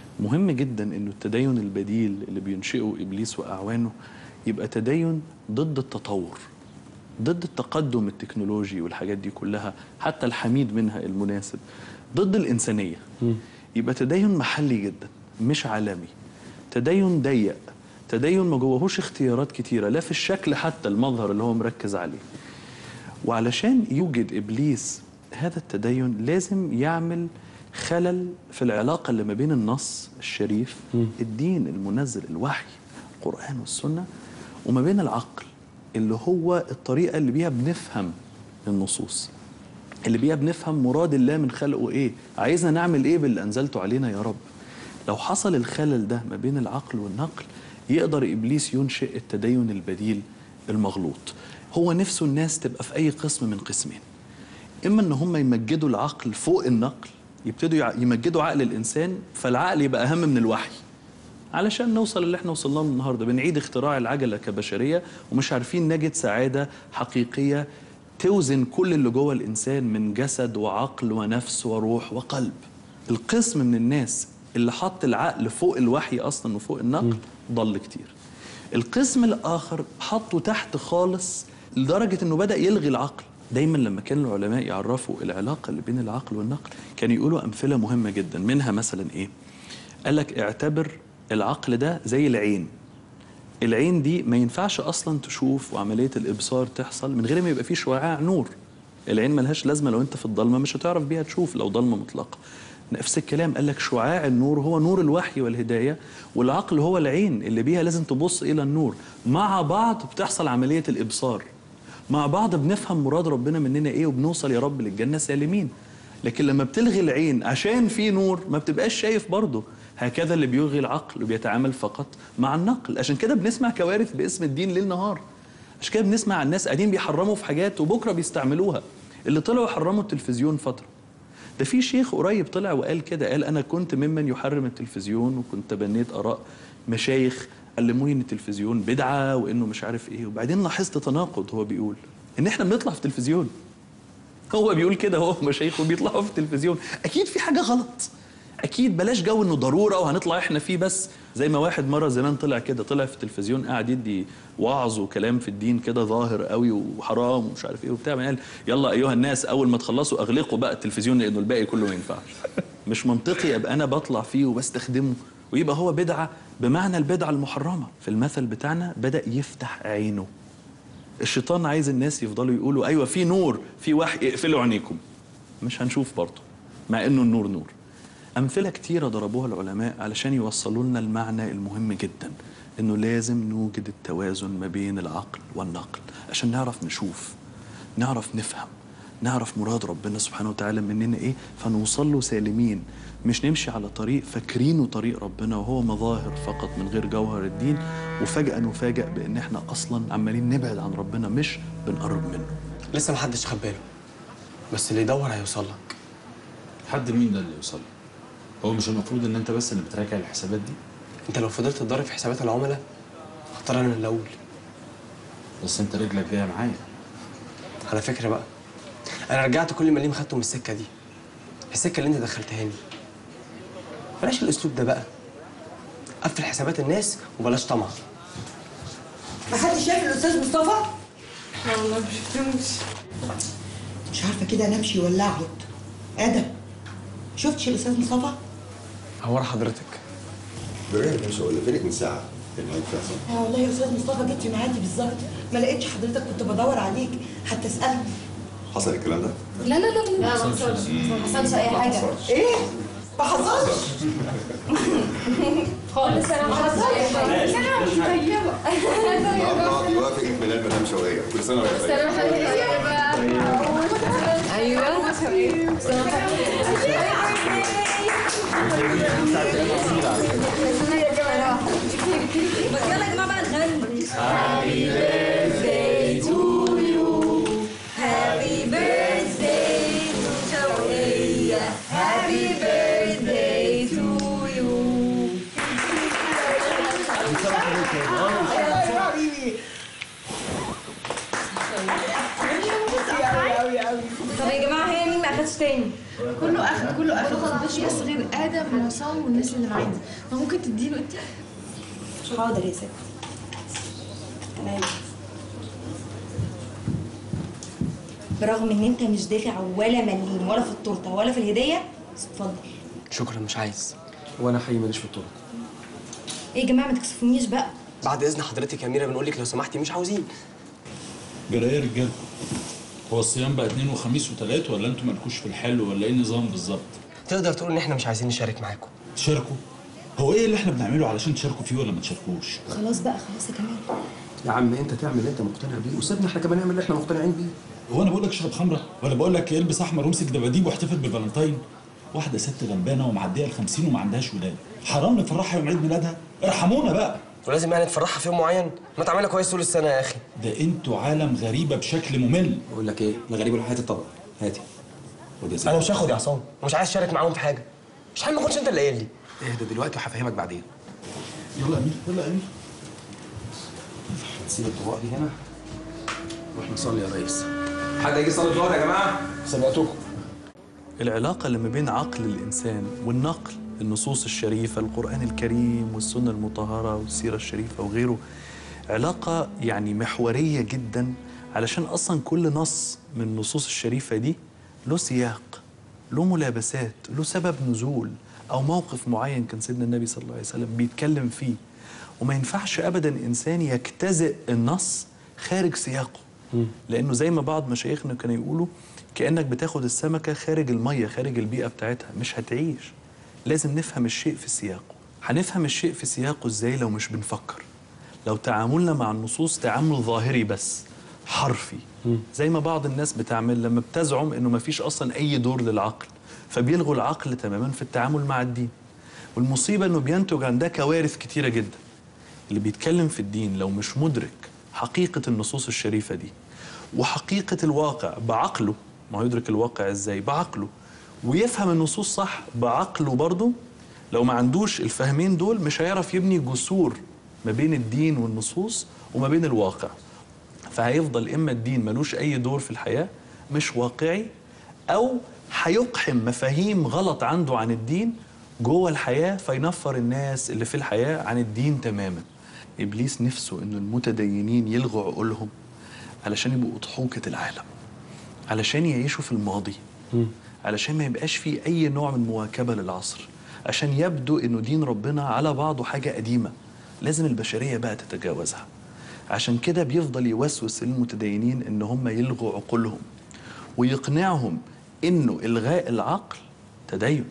مهم جدا انه التدين البديل اللي بينشئه ابليس واعوانه يبقى تدين ضد التطور ضد التقدم التكنولوجي والحاجات دي كلها حتى الحميد منها المناسب ضد الانسانيه يبقى تدين محلي جدا مش عالمي تدين ضيق تدين ما جواهوش اختيارات كتيره لا في الشكل حتى المظهر اللي هو مركز عليه وعلشان يوجد ابليس هذا التدين لازم يعمل خلل في العلاقه اللي ما بين النص الشريف الدين المنزل الوحي القران والسنه وما بين العقل اللي هو الطريقه اللي بيها بنفهم النصوص اللي بيها بنفهم مراد الله من خلقه ايه عايزنا نعمل ايه باللي انزلته علينا يا رب لو حصل الخلل ده ما بين العقل والنقل يقدر ابليس ينشئ التدين البديل المغلوط هو نفسه الناس تبقى في اي قسم من قسمين اما ان هم يمجدوا العقل فوق النقل يبتدوا يع- يمجدوا عقل الانسان فالعقل يبقى اهم من الوحي علشان نوصل اللي احنا وصلنا له النهارده بنعيد اختراع العجله كبشريه ومش عارفين نجد سعاده حقيقيه توزن كل اللي جوه الانسان من جسد وعقل ونفس وروح وقلب القسم من الناس اللي حط العقل فوق الوحي اصلا وفوق النقل ضل كتير القسم الاخر حطه تحت خالص لدرجه انه بدا يلغي العقل دايما لما كان العلماء يعرفوا العلاقه اللي بين العقل والنقل كانوا يقولوا امثله مهمه جدا منها مثلا ايه قال لك اعتبر العقل ده زي العين العين دي ما ينفعش اصلا تشوف وعمليه الابصار تحصل من غير ما يبقى فيه شعاع نور العين ملهاش لازمه لو انت في الضلمه مش هتعرف بيها تشوف لو ضلمه مطلقه نفس الكلام قال لك شعاع النور هو نور الوحي والهدايه والعقل هو العين اللي بيها لازم تبص الى النور مع بعض بتحصل عمليه الابصار مع بعض بنفهم مراد ربنا مننا ايه وبنوصل يا رب للجنه سالمين لكن لما بتلغي العين عشان في نور ما بتبقاش شايف برضه هكذا اللي بيلغي العقل وبيتعامل فقط مع النقل عشان كده بنسمع كوارث باسم الدين ليل نهار عشان كده بنسمع عن ناس قاعدين بيحرموا في حاجات وبكره بيستعملوها اللي طلعوا يحرموا التلفزيون فتره ده في شيخ قريب طلع وقال كده قال انا كنت ممن يحرم التلفزيون وكنت تبنيت اراء مشايخ علموني ان التلفزيون بدعه وانه مش عارف ايه وبعدين لاحظت تناقض هو بيقول ان احنا بنطلع في التلفزيون هو بيقول كده هو مشايخه بيطلعوا في التلفزيون اكيد في حاجه غلط اكيد بلاش جو انه ضروره وهنطلع احنا فيه بس زي ما واحد مره زمان طلع كده طلع في التلفزيون قاعد يدي وعظ وكلام في الدين كده ظاهر قوي وحرام ومش عارف ايه وبتاع قال يلا ايها الناس اول ما تخلصوا اغلقوا بقى التلفزيون لانه الباقي كله ما ينفعش مش منطقي ابقى انا بطلع فيه وبستخدمه ويبقى هو بدعه بمعنى البدعه المحرمه في المثل بتاعنا بدا يفتح عينه الشيطان عايز الناس يفضلوا يقولوا ايوه في نور في وحي اقفلوا عينيكم مش هنشوف برضه مع انه النور نور امثله كتيره ضربوها العلماء علشان يوصلوا لنا المعنى المهم جدا انه لازم نوجد التوازن ما بين العقل والنقل عشان نعرف نشوف نعرف نفهم نعرف مراد ربنا سبحانه وتعالى مننا ايه فنوصل له سالمين مش نمشي على طريق فاكرينه طريق ربنا وهو مظاهر فقط من غير جوهر الدين وفجأة نفاجأ بان احنا اصلا عمالين نبعد عن ربنا مش بنقرب منه لسه محدش خد باله بس اللي يدور هيوصل لك حد مين ده اللي يوصل له؟ هو مش المفروض ان انت بس اللي بتراجع الحسابات دي انت لو فضلت تضارب في حسابات العملاء هضطر انا اللي اقول بس انت رجلك جايه معايا على فكره بقى انا رجعت كل مليم خدته من السكه دي السكه اللي انت دخلتها لي بلاش الاسلوب ده بقى قفل حسابات الناس وبلاش طمع ما حدش شايف الاستاذ مصطفى والله ما شفتهمش مش عارفه كده انا امشي ولا اقعد ادم شفتش الاستاذ مصطفى هو حضرتك بريان مش هقول فينك من ساعه كان عيد فيصل اه والله يا استاذ مصطفى جيت في ميعادي بالظبط ما لقيتش حضرتك كنت بدور عليك حتى اسالني حصل الكلام ده؟ لا لا لا لا ما حصلش ما حصلش اي حاجه ايه ما حصلش خالص انا ما حصلش اي حاجه انا مش طيبه الله يوافق عيد ميلاد مدام شوقية كل سنة وهي طيبة انا طيبه ايوه بس يلا يا جماعه بقى نغني Happy birthday to شوقية Happy birthday to you طب يا جماعه هي مين ما اخدش تاني كله اخد كله اخد مفيش بس غير ادم وعصام والناس اللي معانا فممكن تديله انت حاضر يا ستي تمام برغم ان انت مش دافع ولا مليم ولا في التورته ولا في الهديه بس اتفضل شكرا مش عايز وانا حقيقي ماليش في الطرق ايه يا جماعه ما تكسفونيش بقى بعد اذن حضرتك يا اميره بنقول لك لو سمحتي مش عاوزين جرى ايه يا رجاله هو الصيام بقى اتنين وخميس وتلات ولا انتوا مالكوش في الحلو ولا ايه النظام بالظبط تقدر تقول ان احنا مش عايزين نشارك معاكم تشاركوا هو ايه اللي احنا بنعمله علشان تشاركوا فيه ولا ما تشاركوش خلاص بقى خلاص يا كمال يا عم انت تعمل اللي انت مقتنع بيه وسيبنا احنا كمان نعمل اللي احنا مقتنعين بيه هو انا بقول لك اشرب خمره ولا بقول لك البس احمر وامسك دباديب واحتفل بالفالنتين واحده ست غلبانه ومعديه ال 50 وما عندهاش ولاد حرام نفرحها يوم عيد ميلادها ارحمونا بقى ولازم يعني تفرحها في يوم معين ما تعملها كويس طول السنه يا اخي ده انتوا عالم غريبه بشكل ممل بقول لك ايه لا غريب ولا هاتي الطبق هاتي خد يا سيدي انا مش هاخد يا عصام ومش عايز اشارك معاهم في حاجه مش حابب ما كنتش انت اللي قايل لي اهدى دلوقتي وهفهمك بعدين يلا يا امير يلا يا امير سيب الطبق دي هنا نروح نصلي يا ريس حد هيجي يصلي الظهر يا جماعه سبقتكم العلاقة اللي ما بين عقل الإنسان والنقل النصوص الشريفة القرآن الكريم والسنة المطهرة والسيرة الشريفة وغيره علاقة يعني محورية جدا علشان أصلا كل نص من النصوص الشريفة دي له سياق له ملابسات له سبب نزول أو موقف معين كان سيدنا النبي صلى الله عليه وسلم بيتكلم فيه وما ينفعش أبدا إنسان يجتزئ النص خارج سياقه لأنه زي ما بعض مشايخنا كانوا يقولوا كأنك بتاخد السمكة خارج المية خارج البيئة بتاعتها مش هتعيش لازم نفهم الشيء في سياقه هنفهم الشيء في سياقه ازاي لو مش بنفكر لو تعاملنا مع النصوص تعامل ظاهري بس حرفي زي ما بعض الناس بتعمل لما بتزعم انه ما فيش اصلا اي دور للعقل فبيلغوا العقل تماما في التعامل مع الدين والمصيبة انه بينتج عن ده كوارث كتيرة جدا اللي بيتكلم في الدين لو مش مدرك حقيقة النصوص الشريفة دي وحقيقة الواقع بعقله ما هو يدرك الواقع ازاي بعقله ويفهم النصوص صح بعقله برضه لو ما عندوش الفهمين دول مش هيعرف يبني جسور ما بين الدين والنصوص وما بين الواقع فهيفضل اما الدين ملوش اي دور في الحياه مش واقعي او هيقحم مفاهيم غلط عنده عن الدين جوه الحياه فينفر الناس اللي في الحياه عن الدين تماما ابليس نفسه ان المتدينين يلغوا عقولهم علشان يبقوا ضحوكه العالم علشان يعيشوا في الماضي علشان ما يبقاش فيه اي نوع من مواكبه للعصر عشان يبدو انه دين ربنا على بعضه حاجه قديمه لازم البشريه بقى تتجاوزها عشان كده بيفضل يوسوس للمتدينين ان هم يلغوا عقولهم ويقنعهم انه الغاء العقل تدين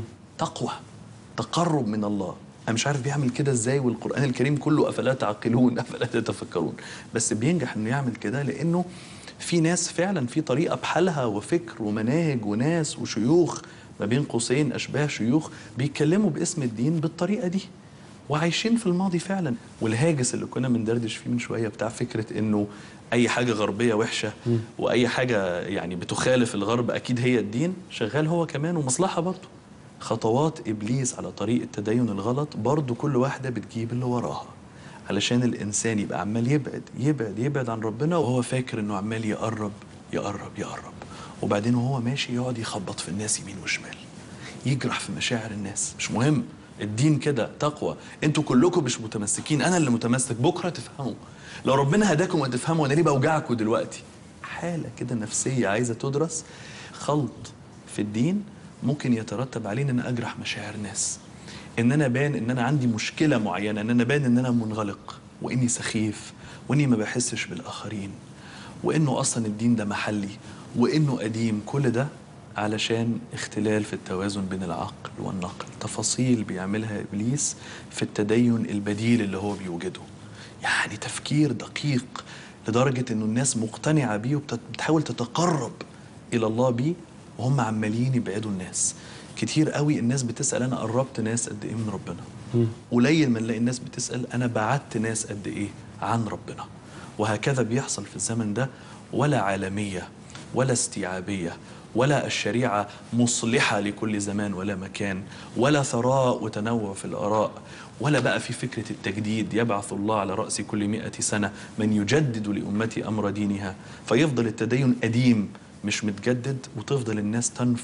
تقوى تقرب من الله انا مش عارف بيعمل كده ازاي والقران الكريم كله افلا تعقلون افلا تتفكرون بس بينجح انه يعمل كده لانه في ناس فعلا في طريقه بحالها وفكر ومناهج وناس وشيوخ ما بين قوسين اشباه شيوخ بيتكلموا باسم الدين بالطريقه دي وعايشين في الماضي فعلا والهاجس اللي كنا بندردش فيه من شويه بتاع فكره انه اي حاجه غربيه وحشه واي حاجه يعني بتخالف الغرب اكيد هي الدين شغال هو كمان ومصلحه برضه خطوات ابليس على طريق التدين الغلط برضه كل واحده بتجيب اللي وراها علشان الانسان يبقى عمال يبعد يبعد يبعد عن ربنا وهو فاكر انه عمال يقرب يقرب يقرب وبعدين وهو ماشي يقعد يخبط في الناس يمين وشمال يجرح في مشاعر الناس مش مهم الدين كده تقوى انتوا كلكم مش متمسكين انا اللي متمسك بكره تفهموا لو ربنا هداكم وتفهموا انا ليه بوجعكم دلوقتي حاله كده نفسيه عايزه تدرس خلط في الدين ممكن يترتب عليه ان انا اجرح مشاعر ناس ان انا بان ان انا عندي مشكله معينه ان انا بان ان انا منغلق واني سخيف واني ما بحسش بالاخرين وانه اصلا الدين ده محلي وانه قديم كل ده علشان اختلال في التوازن بين العقل والنقل تفاصيل بيعملها ابليس في التدين البديل اللي هو بيوجده يعني تفكير دقيق لدرجه انه الناس مقتنعه بيه وبتحاول تتقرب الى الله بيه وهم عمالين يبعدوا الناس كتير قوي الناس بتسال انا قربت ناس قد ايه من ربنا قليل ما نلاقي الناس بتسال انا بعدت ناس قد ايه عن ربنا وهكذا بيحصل في الزمن ده ولا عالميه ولا استيعابيه ولا الشريعه مصلحه لكل زمان ولا مكان ولا ثراء وتنوع في الاراء ولا بقى في فكره التجديد يبعث الله على راس كل مئة سنه من يجدد لامتي امر دينها فيفضل التدين قديم مش متجدد وتفضل الناس تنفر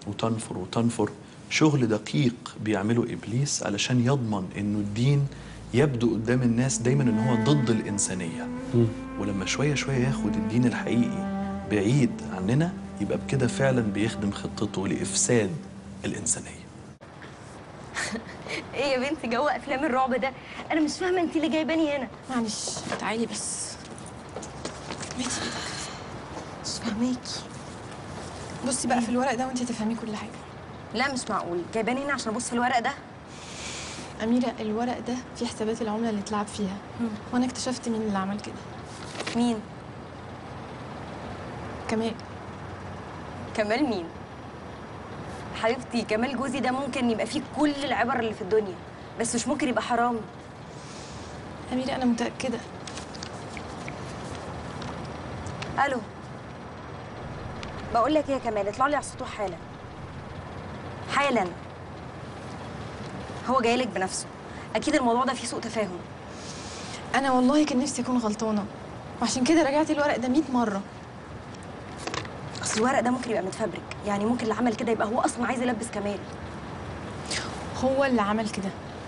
وتنفر وتنفر شغل دقيق بيعمله ابليس علشان يضمن انه الدين يبدو قدام الناس دايما ان هو ضد الانسانيه ولما شويه شويه ياخد الدين الحقيقي بعيد عننا يبقى بكده فعلا بيخدم خطته لافساد الانسانيه ايه يا بنتي جو افلام الرعب ده انا مش فاهمه انت اللي جايباني هنا معلش تعالي بس مش فاهماكي بصي بقى في الورق ده وانت تفهمي كل حاجه لا مش معقول جايباني هنا عشان ابص في الورق ده اميره الورق ده فيه حسابات العمله اللي اتلعب فيها وانا اكتشفت مين اللي عمل كده مين كمال كمال مين حبيبتي كمال جوزي ده ممكن يبقى فيه كل العبر اللي في الدنيا بس مش ممكن يبقى حرامي اميره انا متاكده الو بقول لك ايه يا كمال اطلع لي على السطوح حالا حالا هو جاي لك بنفسه اكيد الموضوع ده فيه سوء تفاهم انا والله كان نفسي اكون غلطانه وعشان كده راجعت الورق ده 100 مره اصل الورق ده ممكن يبقى متفبرك يعني ممكن اللي عمل كده يبقى هو اصلا عايز يلبس كمال هو اللي عمل كده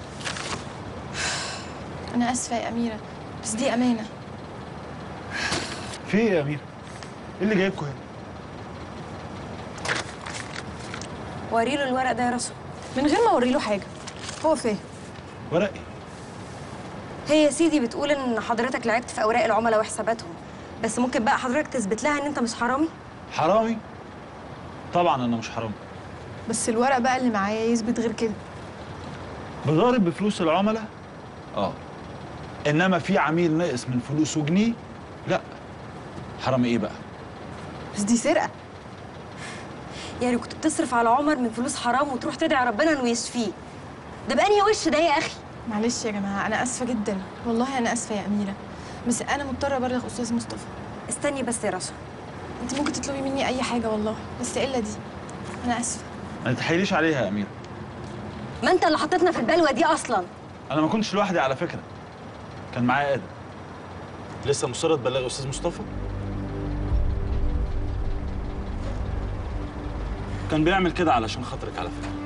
انا اسفه يا اميره بس دي امانه في ايه يا امير؟ ايه اللي جايبكم هنا؟ وري له الورق ده يا رسول من غير ما اوري له حاجه هو فاهم ورقي هي يا سيدي بتقول ان حضرتك لعبت في اوراق العملاء وحساباتهم بس ممكن بقى حضرتك تثبت لها ان انت مش حرامي حرامي؟ طبعا انا مش حرامي بس الورق بقى اللي معايا يثبت غير كده بضارب بفلوس العملاء؟ اه انما في عميل ناقص من فلوسه جنيه؟ لا حرامي ايه بقى؟ بس دي سرقه يعني كنت بتصرف على عمر من فلوس حرام وتروح تدعي ربنا انه يشفيه ده بأنهي وش ده يا اخي معلش يا جماعه انا اسفه جدا والله انا اسفه يا اميره بس انا مضطره ابلغ استاذ مصطفى استني بس يا رشا انت ممكن تطلبي مني اي حاجه والله بس الا دي انا اسفه ما تتحايليش عليها يا امير ما انت اللي حطيتنا في البلوه دي اصلا انا ما كنتش لوحدي على فكره كان معايا ادم لسه مصره تبلغ استاذ مصطفى كان بيعمل كده علشان خاطرك على فكره